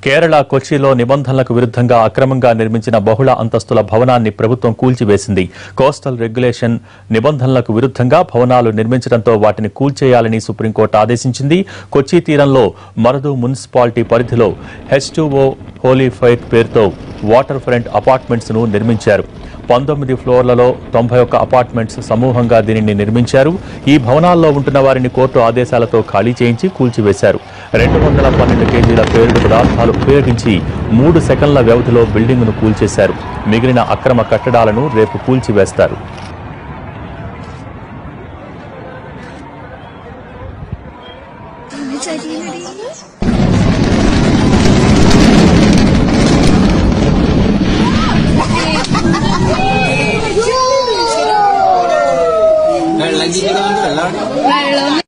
కేరళ కొచ్చిలో నిబంధనలకు విరుద్ధంగా అక్రమంగా నిర్మించిన బహుళ అంతస్తుల భవనాన్ని ప్రభుత్వం కూల్చివేసింది కోస్టల్ రెగ్యులేషన్ నిబంధనలకు విరుద్ధంగా భవనాలు నిర్మించడంతో వాటిని కూల్చేయాలని సుప్రీంకోర్టు ఆదేశించింది కొచ్చి తీరంలో మరదు మున్సిపాలిటీ పరిధిలో హెచ్ హోలీ ఫైట్ పేరుతో వాటర్ ఫ్రంట్ అపార్ట్మెంట్స్ ను నిర్మించారు పంతొమ్మిది ఫ్లోర్లలో తొంభై ఒక్క అపార్ట్మెంట్స్ సమూహంగా దీనిని నిర్మించారు ఈ భవనాల్లో ఉంటున్న వారిని కోర్టు ఆదేశాలతో ఖాళీ చేయించి కూల్చివేశారు రెండు వందల పన్నెండు కేజీల పేలుడు పదార్థాలు ఉపయోగించి మూడు సెకండ్ల వ్యవధిలో బిల్డింగును కూల్చేశారు మిగిలిన అక్రమ కట్టడాలను రేపు కూల్చివేస్తారు വെള്ളം കിട്ടിയതുകൊണ്ട് വെള്ളം വെള്ളമൊന്നും